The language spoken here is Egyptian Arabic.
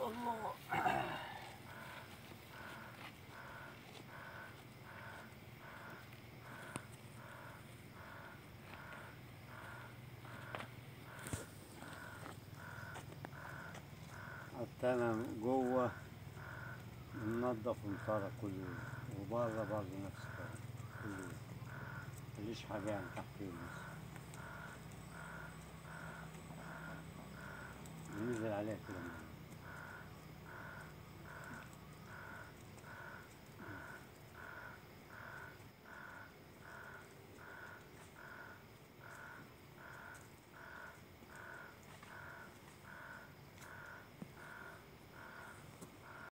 الله حتى انا جوه بننضف ونطرق كل يوم وبره برضه نفس الكلام كل يوم مفيش حاجة يعني تحتين بس بننزل عليها كده